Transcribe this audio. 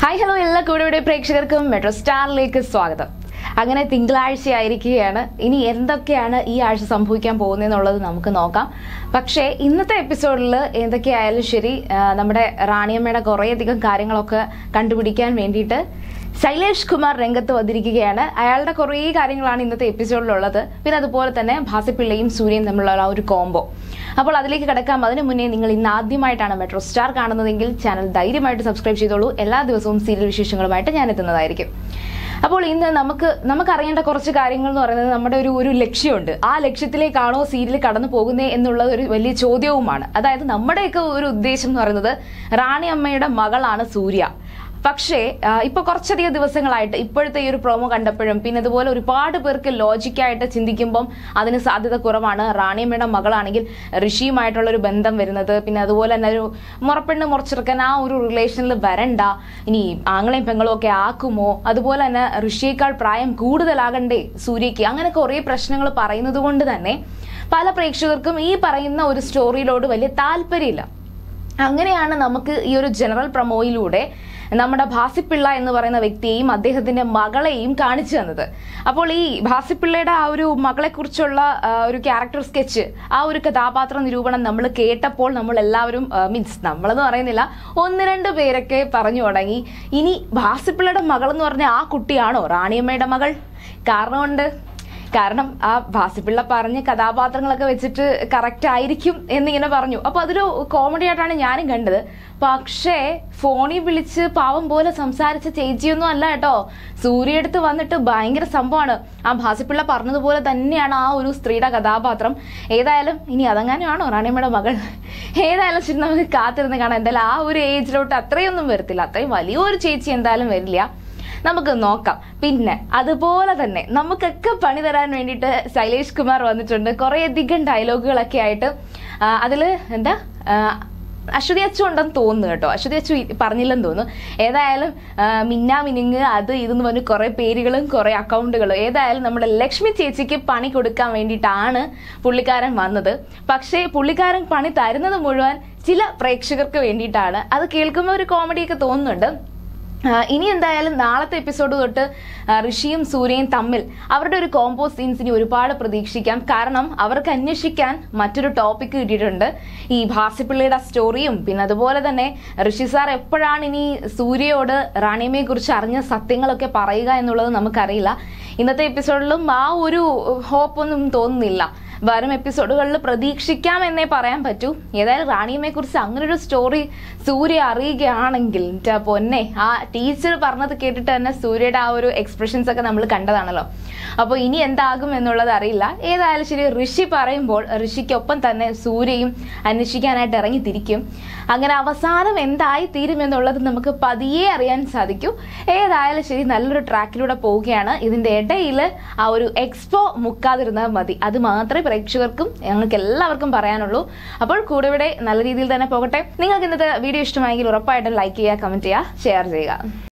hi hello എല്ലാ കൂടെയുടെ പ്രേക്ഷകർക്കും metro സ്റ്റാറിലേക്ക് സ്വാഗതം അങ്ങനെ തിങ്കളാഴ്ച ആയിരിക്കുകയാണ് ഇനി എന്തൊക്കെയാണ് ഈ ആഴ്ച സംഭവിക്കാൻ പോകുന്നതെന്നുള്ളത് നമുക്ക് നോക്കാം പക്ഷേ ഇന്നത്തെ എപ്പിസോഡിൽ എന്തൊക്കെയായാലും ശരി ആ, നമ്മുടെ റാണിയമ്മയുടെ കുറേയധികം കാര്യങ്ങളൊക്കെ കണ്ടുപിടിക്കാൻ വേണ്ടിയിട്ട് ശൈലേഷ് കുമാർ രംഗത്ത് വന്നിരിക്കുകയാണ് അയാളുടെ കുറേ കാര്യങ്ങളാണ് ഇന്നത്തെ എപ്പിസോഡിലുള്ളത് പിന്നെ അതുപോലെ തന്നെ ഭാസിപ്പിള്ളയും സൂര്യയും തമ്മിലുള്ള ആ ഒരു കോംബോ അപ്പോൾ അതിലേക്ക് കിടക്കാം അതിനു മുന്നേ നിങ്ങൾ ഇന്ന് ആദ്യമായിട്ടാണ് മെട്രോ സ്റ്റാർ കാണുന്നതെങ്കിൽ ചാനൽ ധൈര്യമായിട്ട് സബ്സ്ക്രൈബ് ചെയ്തോളൂ എല്ലാ ദിവസവും സീരിയൽ വിശേഷങ്ങളുമായിട്ട് ഞാൻ എത്തുന്നതായിരിക്കും അപ്പോൾ ഇന്ന് നമുക്ക് നമുക്കറിയേണ്ട കുറച്ച് കാര്യങ്ങൾ എന്ന് പറയുന്നത് നമ്മുടെ ഒരു ഒരു ലക്ഷ്യമുണ്ട് ആ ലക്ഷ്യത്തിലേക്കാണോ സീരിയൽ കടന്നു പോകുന്നത് എന്നുള്ളത് ഒരു വലിയ ചോദ്യവുമാണ് അതായത് നമ്മുടെയൊക്കെ ഒരു ഉദ്ദേശം എന്ന് പറയുന്നത് റാണി അമ്മയുടെ മകളാണ് സൂര്യ പക്ഷേ ആ, ഇപ്പൊ കുറച്ചധികം ദിവസങ്ങളായിട്ട് ഇപ്പോഴത്തെ ഈ ഒരു പ്രോമോ കണ്ടപ്പോഴും പിന്നെ അതുപോലെ ഒരുപാട് പേർക്ക് ലോജിക്കായിട്ട് ചിന്തിക്കുമ്പം അതിന് സാധ്യത കുറവാണ് റാണിയമ്മയുടെ മകളാണെങ്കിൽ ഋഷിയുമായിട്ടുള്ള ഒരു ബന്ധം വരുന്നത് പിന്നെ അതുപോലെ തന്നെ ഒരു മുറപ്പെണ്ണ് മുറച്ചെറുക്കൻ ആ ഒരു റിലേഷനിൽ വരണ്ട ഇനി ആങ്ങളെയും പെങ്ങളും ഒക്കെ ആക്കുമോ അതുപോലെ തന്നെ ഋഷിയേക്കാൾ പ്രായം കൂടുതലാകണ്ടേ സൂര്യയ്ക്ക് അങ്ങനെ കുറേ പ്രശ്നങ്ങൾ പറയുന്നത് കൊണ്ട് തന്നെ പല പ്രേക്ഷകർക്കും ഈ പറയുന്ന ഒരു സ്റ്റോറിയിലോട് വലിയ താല്പര്യമില്ല അങ്ങനെയാണ് നമുക്ക് ഈ ഒരു ജനറൽ പ്രൊമോയിലൂടെ നമ്മുടെ ഭാസിപ്പിള്ള എന്ന് പറയുന്ന വ്യക്തിയെയും അദ്ദേഹത്തിന്റെ മകളെയും കാണിച്ചു തന്നത് അപ്പോൾ ഈ ഭാസിപ്പിള്ളയുടെ ആ ഒരു മകളെ കുറിച്ചുള്ള ഒരു ക്യാരക്ടർ സ്കെച്ച് ആ ഒരു കഥാപാത്ര നിരൂപണം നമ്മൾ കേട്ടപ്പോൾ നമ്മൾ എല്ലാവരും മീൻസ് നമ്മളെന്ന് പറയുന്നില്ല ഒന്ന് രണ്ട് പേരൊക്കെ പറഞ്ഞു തുടങ്ങി ഇനി ഭാസിപ്പിള്ളയുടെ മകൾ എന്ന് പറഞ്ഞ ആ കുട്ടിയാണോ റാണിയമ്മയുടെ മകൾ കാരണമുണ്ട് കാരണം ആ ഭാസിപ്പിള്ള പറഞ്ഞ കഥാപാത്രങ്ങളൊക്കെ വെച്ചിട്ട് കറക്റ്റ് ആയിരിക്കും എന്നിങ്ങനെ പറഞ്ഞു അപ്പൊ അതൊരു കോമഡി ആയിട്ടാണ് ഞാനും കണ്ടത് പക്ഷേ ഫോണിൽ വിളിച്ച് പാവം പോലെ സംസാരിച്ച ചേച്ചിയൊന്നും അല്ല കേട്ടോ സൂര്യ അടുത്ത് വന്നിട്ട് ഭയങ്കര സംഭവമാണ് ആ ഭാസിപ്പിള്ള പറഞ്ഞതുപോലെ തന്നെയാണ് ആ ഒരു സ്ത്രീയുടെ കഥാപാത്രം ഏതായാലും ഇനി അതങ്ങനെയാണോ റാണിയമ്മയുടെ മകൾ ഏതായാലും ശരി നമുക്ക് കാത്തിരുന്ന് കാണാം എന്തായാലും ആ ഒരു ഏജിലോട്ട് അത്രയൊന്നും വരത്തില്ല അത്രയും വലിയൊരു ചേച്ചി എന്തായാലും വരില്ല നമുക്ക് നോക്കാം പിന്നെ അതുപോലെ തന്നെ നമുക്കൊക്കെ പണി തരാൻ വേണ്ടിയിട്ട് ശൈലേഷ് കുമാർ വന്നിട്ടുണ്ട് കുറേയധികം ഡയലോഗുകളൊക്കെ ആയിട്ട് ആ, അതില് എന്താ ആ, അശ്വതി അച്ചു ഉണ്ടെന്ന് തോന്നുന്നു കേട്ടോ അശ്വതി അച്ചു ഇ- പറഞ്ഞില്ലെന്ന് തോന്നുന്നു ഏതായാലും ആ, മിന്നാ മിനുങ്ങ് അത് ഇതെന്ന് പറഞ്ഞ് കുറെ പേരുകളും കുറെ അക്കൗണ്ടുകളും ഏതായാലും നമ്മുടെ ലക്ഷ്മി ചേച്ചിക്ക് പണി കൊടുക്കാൻ വേണ്ടിയിട്ടാണ് പുള്ളിക്കാരൻ വന്നത് പക്ഷേ പുള്ളിക്കാരൻ പണി തരുന്നത് മുഴുവൻ ചില പ്രേക്ഷകർക്ക് വേണ്ടിയിട്ടാണ് അത് കേൾക്കുമ്പോൾ ഒരു കോമഡിയൊക്കെ തോന്നുന്നുണ്ട് ആ, ഇനി എന്തായാലും നാളത്തെ എപ്പിസോഡ് തൊട്ട് ആ, ഋഷിയും സൂര്യയും തമ്മിൽ അവരുടെ ഒരു കോംബോ സീൻസ് ഇനി ഒരുപാട് പ്രതീക്ഷിക്കാം കാരണം അവർക്ക് അന്വേഷിക്കാൻ മറ്റൊരു ടോപ്പിക് കിട്ടിയിട്ടുണ്ട് ഈ ഭാസിപ്പിള്ളിയുടെ സ്റ്റോറിയും പിന്നെ അതുപോലെ തന്നെ ഋഷി സാർ എപ്പോഴാണ് ഇനി സൂര്യയോട് റാണിയമ്മയെ കുറിച്ച് അറിഞ്ഞ സത്യങ്ങളൊക്കെ പറയുക എന്നുള്ളത് നമുക്കറിയില്ല ഇന്നത്തെ എപ്പിസോഡിലും ആ ഒരു ഹോപ്പൊന്നും തോന്നുന്നില്ല വരും എപ്പിസോഡുകളിൽ പ്രതീക്ഷിക്കാം എന്നേ പറയാൻ പറ്റൂ ഏതായാലും റാണിയമ്മയെ കുറിച്ച് അങ്ങനെ ഒരു സ്റ്റോറി സൂര്യ അറിയുകയാണെങ്കിൽ ന്റെ പൊന്നെ ആ ടീച്ചർ പറഞ്ഞത് കേട്ടിട്ട് തന്നെ സൂര്യയുടെ ആ ഒരു എക്സ്പ്രഷൻസ് ഒക്കെ നമ്മൾ കണ്ടതാണല്ലോ അപ്പോൾ ഇനി എന്താകും എന്നുള്ളത് അറിയില്ല ഏതായാലും ശരി ഋഷി പറയുമ്പോൾ ഋഷിക്കൊപ്പം തന്നെ സൂര്യയും അന്വേഷിക്കാനായിട്ട് ഇറങ്ങി തിരിക്കും അങ്ങനെ അവസാനം എന്തായി തീരുമെന്നുള്ളത് നമുക്ക് പതിയെ അറിയാൻ സാധിക്കും ഏതായാലും ശരി നല്ലൊരു ട്രാക്കിലൂടെ പോവുകയാണ് ഇതിന്റെ ഇടയിൽ ആ ഒരു എക്സ്പോ മുക്കാതിരുന്നാൽ മതി അത് മാത്രമേ പ്രേക്ഷകർക്കും ഞങ്ങൾക്ക് എല്ലാവർക്കും പറയാനുള്ളൂ അപ്പോൾ കൂടെ ഇവിടെ നല്ല രീതിയിൽ തന്നെ പോകട്ടെ നിങ്ങൾക്ക് ഇന്നത്തെ വീഡിയോ ഇഷ്ടമായെങ്കിൽ ഉറപ്പായിട്ടും ലൈക്ക് ചെയ്യുക കമന്റ് ചെയ്യുക ഷെയർ ചെയ്യുക